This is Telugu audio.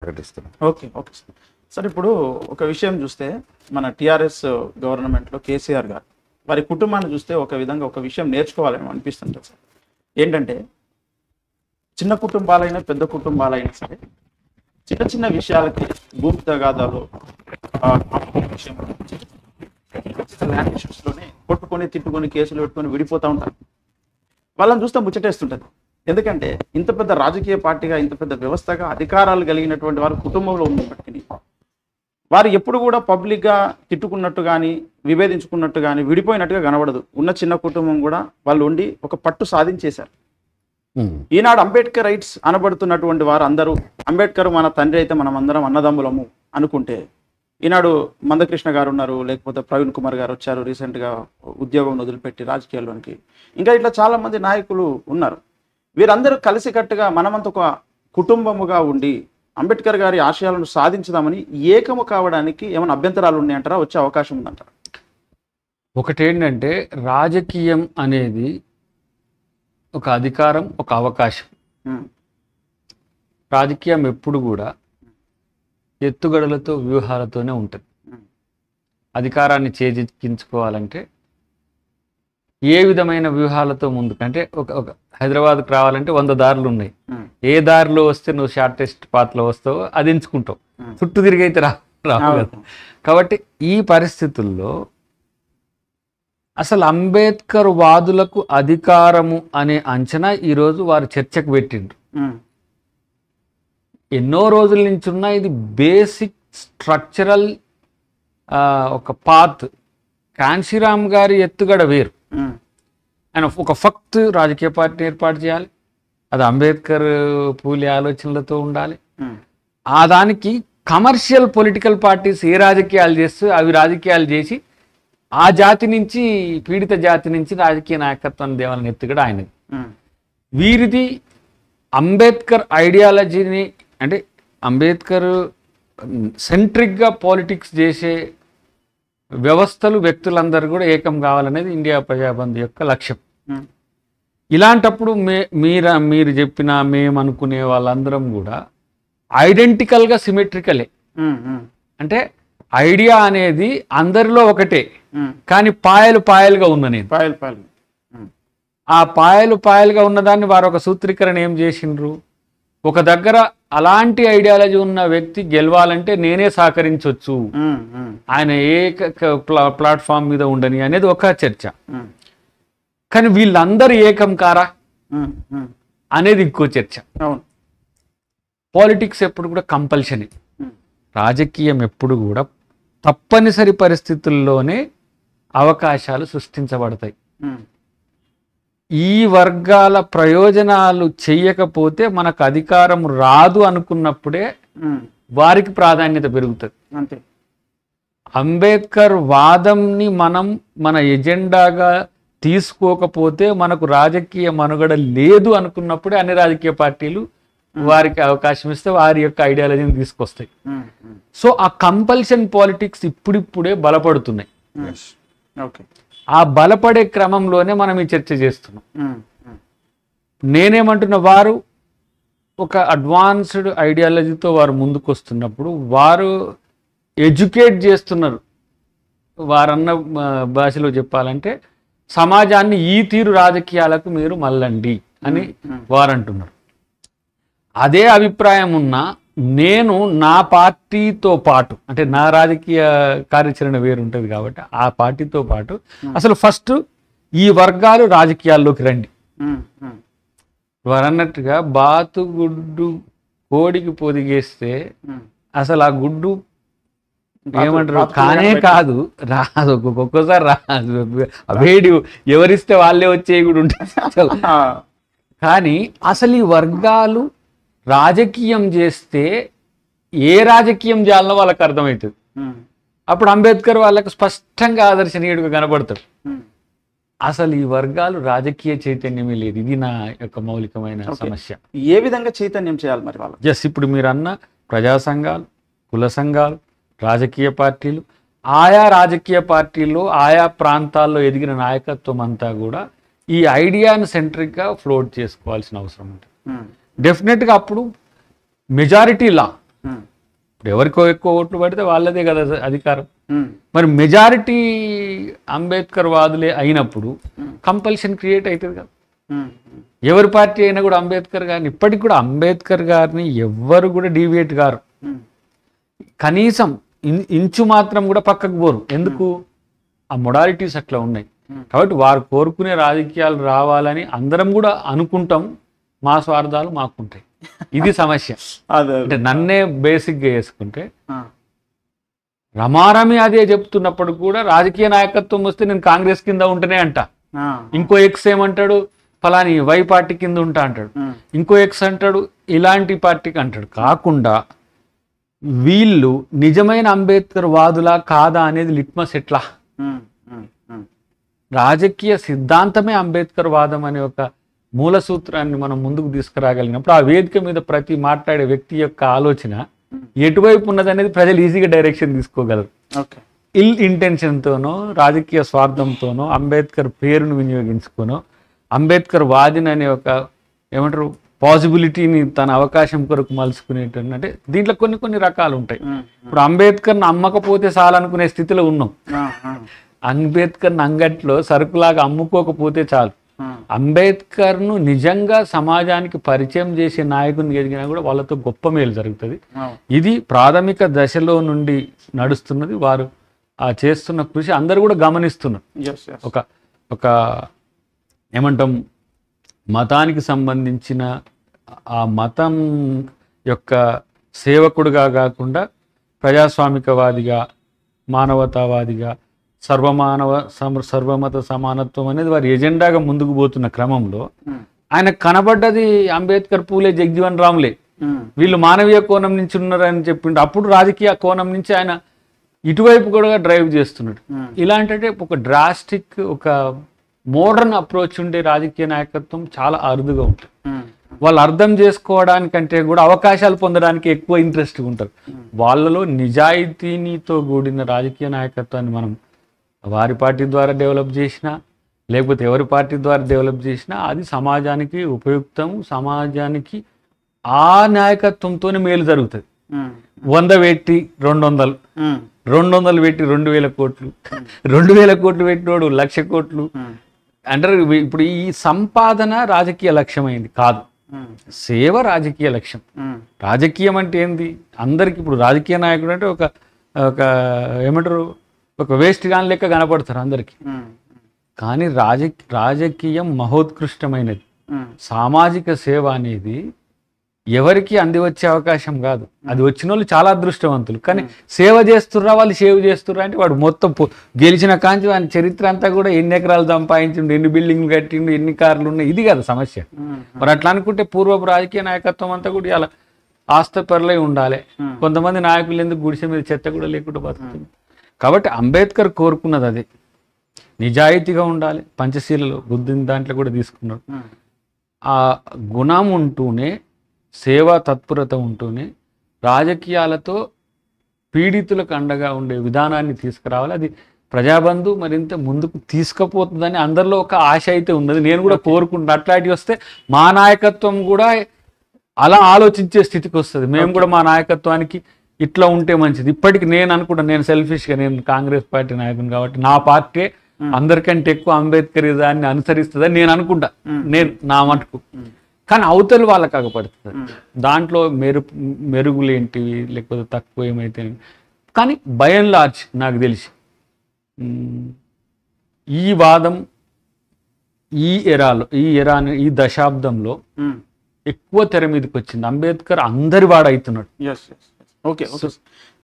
ప్రకటిస్తున్నాం ఓకే ఓకే సార్ సార్ ఇప్పుడు ఒక విషయం చూస్తే మన టిఆర్ఎస్ గవర్నమెంట్లో కేసీఆర్ గారు వారి కుటుంబాన్ని చూస్తే ఒక విధంగా ఒక విషయం నేర్చుకోవాలని అనిపిస్తుంటుంది సార్ ఏంటంటే చిన్న కుటుంబాలైనా పెద్ద కుటుంబాలైనా సరే చిన్న చిన్న విషయాలకి భూమి తగాదాలు ఆ, అప్పు విషయంలో ల్యాండ్ ఇష్యూస్లోనే కొట్టుకొని తిట్టుకొని కేసులు పెట్టుకొని విడిపోతూ ఉంటారు వాళ్ళని చూస్తే ముచ్చటేస్తుంటది ఎందుకంటే ఇంత పెద్ద రాజకీయ పార్టీగా ఇంత పెద్ద వ్యవస్థగా అధికారాలు కలిగినటువంటి వారు కుటుంబంలో ఉన్నప్పటికీ వారు ఎప్పుడు కూడా పబ్లిక్గా తిట్టుకున్నట్టు కానీ విభేదించుకున్నట్టు కానీ విడిపోయినట్టుగా కనబడదు ఉన్న చిన్న కుటుంబం కూడా వాళ్ళు ఉండి ఒక పట్టు సాధించేశారు ఈనాడు అంబేద్కర్ రైట్స్ అనబడుతున్నటువంటి వారు అందరూ అంబేద్కర్ మన తండ్రి అయితే మనం అందరం అన్నదమ్ములము అనుకుంటే ఈనాడు మందకృష్ణ గారు ఉన్నారు లేకపోతే ప్రవీణ్ కుమార్ గారు వచ్చారు రీసెంట్గా ఉద్యోగం వదిలిపెట్టి రాజకీయాల్లోనికి ఇంకా ఇట్లా చాలా మంది నాయకులు ఉన్నారు వీరందరూ కలిసికట్టుగా మనమంత ఒక కుటుంబముగా ఉండి అంబేద్కర్ గారి ఆశయాలను సాధించుదామని ఏకము కావడానికి ఏమైనా అభ్యంతరాలు ఉన్నాయంటారా వచ్చే అవకాశం ఉందంటారా ఒకటేంటంటే రాజకీయం అనేది ఒక అధికారం ఒక అవకాశం ఉమ్, రాజకీయం ఎప్పుడు కూడా ఎత్తుగడలతో వ్యూహాలతోనే ఉంటుంది ఉమ్, అధికారాన్ని చేజిక్కించుకోవాలంటే ఏ విధమైన వ్యూహాలతో ముందుకు అంటే ఒక ఒక హైదరాబాద్కి రావాలంటే వంద దారులు ఉన్నాయి ఉమ్, ఏ దారిలో వస్తే నువ్వు షార్టెస్ట్ పాత్లో వస్తావో అది ఎంచుకుంటావు ఉమ్. చుట్టూ తిరిగి అయితే రా రావు కదా అవును. కాబట్టి ఈ పరిస్థితుల్లో అసలు అంబేద్కర్ వాదులకు అధికారము అనే అంచనా ఈరోజు వారు చర్చకు పెట్టిండ్రు ఉమ్, ఎన్నో రోజుల నుంచి ఉన్న ఇది బేసిక్ స్ట్రక్చరల్ ఒక పాత్ కాన్షీరామ్ గారి ఎత్తుగడ వేరు ఉమ్, ఆయన ఒక ఫక్త్ రాజకీయ పార్టీ ఏర్పాటు చేయాలి అది అంబేద్కర్ పూలి ఆలోచనలతో ఉండాలి ఉమ్, ఆ దానికి కమర్షియల్ పొలిటికల్ పార్టీస్ ఏ రాజకీయాలు చేస్తూ అవి రాజకీయాలు చేసి ఆ జాతి నుంచి పీడిత జాతి నుంచి రాజకీయ నాయకత్వాన్ని దేవాలని ఎత్తుగడ ఆయనది ఉమ్, వీరిది అంబేద్కర్ ఐడియాలజీని అంటే అంబేద్కర్ సెంట్రిక్గా పాలిటిక్స్ చేసే వ్యవస్థలు వ్యక్తులందరూ కూడా ఏకం కావాలనేది ఇండియా ప్రజాబంధు యొక్క లక్ష్యం ఉమ్, ఇలాంటప్పుడు మే మీర మీరు చెప్పిన మేము అనుకునే వాళ్ళందరం కూడా ఐడెంటికల్గా సిమెట్రికలే ఉమ్, ఉమ్, అంటే ఐడియా అనేది అందరిలో ఒకటే ఉమ్. కానీ పాయలు పాయలుగా ఉన్న నేను పాయలు పాయలు ఉమ్, ఆ పాయలు పాయలుగా ఉన్నదాన్ని వారు ఒక సూత్రీకరణ ఏం చేసిండ్రు ఒక దగ్గర అలాంటి ఐడియాలజీ ఉన్న వ్యక్తి గెలవాలంటే నేనే సహకరించవచ్చు ఉమ్, ఉమ్, ఆయన ఏ క- క- ప్లా- ప్లాట్ఫామ్ మీద ఉండని అనేది ఒక చర్చ ఉమ్, కానీ వీళ్ళందరూ ఏకం కారా ఉమ్, ఉమ్. అనేది ఇంకో చర్చ అవును పాలిటిక్స్ ఎప్పుడు కూడా కంపల్షన్ ఉమ్, రాజకీయం ఎప్పుడు కూడా తప్పనిసరి పరిస్థితుల్లోనే అవకాశాలు సృష్టించబడతాయి ఉమ్, ఈ వర్గాల ప్రయోజనాలు చెయ్యకపోతే మనకు అధికారం రాదు అనుకున్నప్పుడే ఉమ్, వారికి ప్రాధాన్యత పెరుగుతుంది అంతే అంబేద్కర్ వాదంని మనం మన ఎజెండాగా తీసుకోకపోతే మనకు రాజకీయ మనుగడ లేదు అనుకున్నప్పుడే అన్ని రాజకీయ పార్టీలు వారికి అవకాశం ఇస్తే వారి యొక్క ఐడియాలజీని తీసుకొస్తాయి ఉమ్, ఉమ్, సో ఆ కంపల్షన్ పాలిటిక్స్ ఇప్పుడిప్పుడే బలపడుతున్నాయి ఉమ్. ఓకే ఆ బలపడే క్రమంలోనే మనం ఈ చర్చ చేస్తున్నాం ఉమ్, ఉమ్, నేనేమంటున్న వారు ఒక అడ్వాన్స్డ్ ఐడియాలజీతో వారు ముందుకు వస్తున్నప్పుడు వారు ఎడ్యుకేట్ చేస్తున్నారు వారన్న ఆ, భాషలో చెప్పాలంటే సమాజాన్ని ఈ తీరు రాజకీయాలకు మీరు మళ్ళండి అని వారు అంటున్నారు అదే అభిప్రాయం ఉన్న నేను నా పార్టీతో పాటు అంటే నా రాజకీయ కార్యాచరణ వేరు ఉంటుంది కాబట్టి ఆ పార్టీతో పాటు అసలు ఫస్ట్ ఈ వర్గాలు రాజకీయాల్లోకి రండి ఉమ్, ఉమ్, వారు అన్నట్టుగా బాతుగుడ్డు కోడికి పొదిగేస్తే ఉమ్. అసలు ఆ గుడ్డు బాతు- ఏమంటారు బాతు కానే కూరగాయలు కాదు రాదు ఒక్కొక్క- ఒక్కోసారి రాదు ఆ వేడి ఎవరిస్తే వాళ్ళే వచ్చే కూడా ఉంటుంది అసలు. ఆ, కానీ అసలు ఈ వర్గాలు రాజకీయం చేస్తే ఏ రాజకీయం చేయాలనో వాళ్ళకి అర్థమవుతుంది ఉమ్, అప్పుడు అంబేద్కర్ వాళ్ళకు స్పష్టంగా ఆదర్శనీయుడిగా కనబడతాడు ఉమ్. అసలు ఈ వర్గాలు రాజకీయ చైతన్యమే లేదు ఇది నా యొక్క మౌలికమైన Okay. సమస్య ఏ విధంగా చైతన్యం చేయాలి మరి వాళ్ళు జస్ట్ ఇప్పుడు మీరు అన్న ప్రజా సంఘాలు కుల సంఘాలు రాజకీయ పార్టీలు ఆయా రాజకీయ పార్టీల్లో ఆయా ప్రాంతాల్లో ఎదిగిన నాయకత్వం అంతా కూడా ఈ ఐడియాను సెంట్రిక్గా ఫ్లోట్ చేసుకోవాల్సిన అవసరం ఉంటుంది ఉమ్, డెఫినెట్గా అప్పుడు మెజారిటీ లా ఉమ్, ఇప్పుడు ఎవరికో ఎక్కువ ఓట్లు పడితే వాళ్ళదే కదా అధికారం ఉమ్, మరి మెజారిటీ అంబేద్కర్ వాదులే అయినప్పుడు కంపల్షన్ క్రియేట్ అవుతుంది కదా ఉమ్, ఉమ్, ఎవరి పార్టీ అయినా కూడా అంబేద్కర్ గారిని ఇప్పటికి కూడా అంబేద్కర్ గారిని ఎవ్వరు కూడా డీవియేట్ గారు ఉమ్, కనీసం ఇన్- ఇంచు మాత్రం కూడా పక్కకు పోరు ఎందుకు ఆ మొడాలిటీస్ అట్లా ఉన్నాయి Hmm. కాబట్టి వారు కోరుకునే రాజకీయాలు రావాలని అందరం కూడా అనుకుంటాం మా స్వార్థాలు మాకుంటాయి ఇది సమస్య అదే అంటే నన్నే బేసిక్గా వేసుకుంటే ఆ, రమారమి అదే చెప్తున్నప్పుడు కూడా రాజకీయ నాయకత్వం వస్తే నేను కాంగ్రెస్ కింద ఉంటేనే అంట ఆ, ఇంకో ఎక్స్ ఏమంటాడు ఫలాని వై పార్టీ కింద ఉంటా అంటాడు ఉమ్, ఇంకో ఎక్స్ అంటాడు ఇలాంటి పార్టీకి అంటాడు కాకుండా వీళ్ళు నిజమైన అంబేద్కర్ వాదులా కాదా అనేది లిట్మస్ ఎట్లా ఉమ్, ఉమ్, ఉమ్, రాజకీయ సిద్ధాంతమే అంబేద్కర్ వాదం అనే ఒక మూల సూత్రాన్ని మనం ముందుకు తీసుకురాగలిగినప్పుడు ఆ వేదిక మీద ప్రతి మాట్లాడే వ్యక్తి యొక్క ఆలోచన ఎటువైపు ఉన్నదనేది ప్రజలు ఈజీగా డైరెక్షన్ తీసుకోగలరు ఓకే ఇల్ ఇంటెన్షన్తోనో రాజకీయ స్వార్థంతోనో అంబేద్కర్ పేరును వినియోగించుకోనో అంబేద్కర్ వాదిని అనే ఒక ఏమంటారు పాసిబిలిటీని తన అవకాశం కొరకు మలుచుకునేటట్టు అంటే దీంట్లో కొన్ని కొన్ని రకాలు ఉంటాయి ఉమ్, ఇప్పుడు అంబేద్కర్ని అమ్మకపోతే చాలనుకునే స్థితిలో ఉన్నాం ఆ, ఆ, అంబేద్కర్ని అంగట్లో సరుకులాగా అమ్ముకోకపోతే చాలు ఆ, అంబేద్కర్ను నిజంగా సమాజానికి పరిచయం చేసే నాయకుని ఎదిగినా కూడా వాళ్ళతో గొప్ప మేలు జరుగుతుంది ఆ, ఇది ప్రాథమిక దశలో నుండి నడుస్తున్నది వారు ఆ చేస్తున్న కృషి అందరూ కూడా గమనిస్తున్నారు yes, yes. ఒక ఒక ఏమంటాం మతానికి సంబంధించిన ఆ మతం యొక్క సేవకుడుగా కాకుండా ప్రజాస్వామికవాదిగా మానవతావాదిగా సర్వమానవ సమ సర్వమత సమానత్వం అనేది వారి ఎజెండాగా ముందుకు పోతున్న క్రమంలో ఉమ్, ఆయన కనబడ్డది అంబేద్కర్ పూలే జగ్జీవన్ రామ్లే ఉమ్, వీళ్ళు మానవీయ కోణం నుంచి ఉన్నారని చెప్పిండు అప్పుడు రాజకీయ కోణం నుంచి ఆయన ఇటువైపు కూడా డ్రైవ్ చేస్తున్నాడు ఉమ్, ఇలాంటి ఒక డ్రాస్టిక్ ఒక మోడర్న్ అప్రోచ్ ఉండే రాజకీయ నాయకత్వం చాలా అరుదుగా ఉంటుంది ఉమ్, వాళ్ళు అర్థం చేసుకోవడానికంటే కూడా అవకాశాలు పొందడానికి ఎక్కువ ఇంట్రెస్ట్ ఉంటారు వాళ్ళలో నిజాయితీనితో కూడిన రాజకీయ నాయకత్వాన్ని మనం వారి పార్టీ ద్వారా డెవలప్ చేసినా లేకపోతే ఎవరి పార్టీ ద్వారా డెవలప్ చేసినా అది సమాజానికి ఉపయుక్తం సమాజానికి ఆ నాయకత్వంతోనే మేలు జరుగుతుంది ఉమ్, వంద పెట్టి రెండు వందలు ఉమ్, రెండు వందలు పెట్టి రెండు వేల కోట్లు రెండు వేల కోట్లు పెట్టినోడు లక్ష కోట్లు ఉమ్, అంటారు ఇవి- ఇప్పుడు ఈ సంపాదన రాజకీయ లక్ష్యమైంది కాదు ఉమ్, సేవ రాజకీయ లక్ష్యం ఉమ్, రాజకీయం అంటే ఏంది అందరికి ఇప్పుడు రాజకీయ నాయకుడు అంటే ఒక ఒక ఏమంటారు ఒక వేస్ట్ గాని లెక్క కనపడతారు అందరికి ఉమ్, కానీ రాజ రాజకీయం మహోత్కృష్టమైనది ఉమ్, సామాజిక సేవ అనేది ఎవరికి అంది వచ్చే అవకాశం కాదు అది వచ్చిన వాళ్ళు చాలా అదృష్టవంతులు కానీ సేవ చేస్తుర్రా వాళ్ళు సేవ చేస్తుర్రా అంటే వాడు మొత్తం పో- గెలిచిన కాంచి వాని చరిత్ర అంతా కూడా ఎన్ని ఎకరాలు సంపాదించిండు ఎన్ని బిల్డింగ్లు కట్టిండు ఎన్ని కార్లు ఉన్నాయి ఇది కదా సమస్య ఉమ్, మరి అట్లా అనుకుంటే పూర్వపు రాజకీయ నాయకత్వం అంతా కూడా ఇలా ఆస్తపరులై ఉండాలి Hmm. కొంతమంది నాయకులు ఎందుకు గుడిసె మీద చెత్త కూడా లేకుండా బతుకుతుంది కాబట్టి అంబేద్కర్ కోరుకున్నది అదే నిజాయితీగా ఉండాలి పంచశీలలో బుద్ధిని దాంట్లో కూడా తీసుకున్నాడు ఉమ్, ఆ గుణం ఉంటూనే సేవా తత్పరత ఉంటూనే రాజకీయాలతో పీడితులకు అండగా ఉండే విధానాన్ని తీసుకురావాలి అది ప్రజాబంధు మరింత ముందుకు తీసుకుపోతుందని అందరిలో ఒక ఆశ అయితే ఉన్నది నేను కూడా కోరుకుంటున్నా అట్లాంటివి వస్తే మా నాయకత్వం కూడా అలా ఆలోచించే స్థితికి వస్తుంది మేము కూడా మా నాయకత్వానికి ఇట్లా ఉంటే మంచిది ఇప్పటికి నేను అనుకుంటా నేను సెల్ఫిష్గా నేను కాంగ్రెస్ పార్టీ నాయకుని కాబట్టి నా పార్టీ అందరికంటే ఎక్కువ అంబేద్కర్ దాన్ని అనుసరిస్తుందని నేను అనుకుంటా నేను నా మటుకు కానీ అవతల వాళ్ళకి అగపడుతుంది దాంట్లో మెరు మెరుగులు ఏంటివి లేకపోతే తక్కువ ఏమైతే కానీ బయం లార్జ్ నాకు తెలిసి మ్, ఈ వాదం ఈ ఎరాలో ఈ ఎరా ఈ దశాబ్దంలో ఉమ్, ఎక్కువ తెర మీదకి వచ్చింది అంబేద్కర్ అందరి వాడవుతున్నాడు ఎస్ ఎస్ ఓకే ఓకే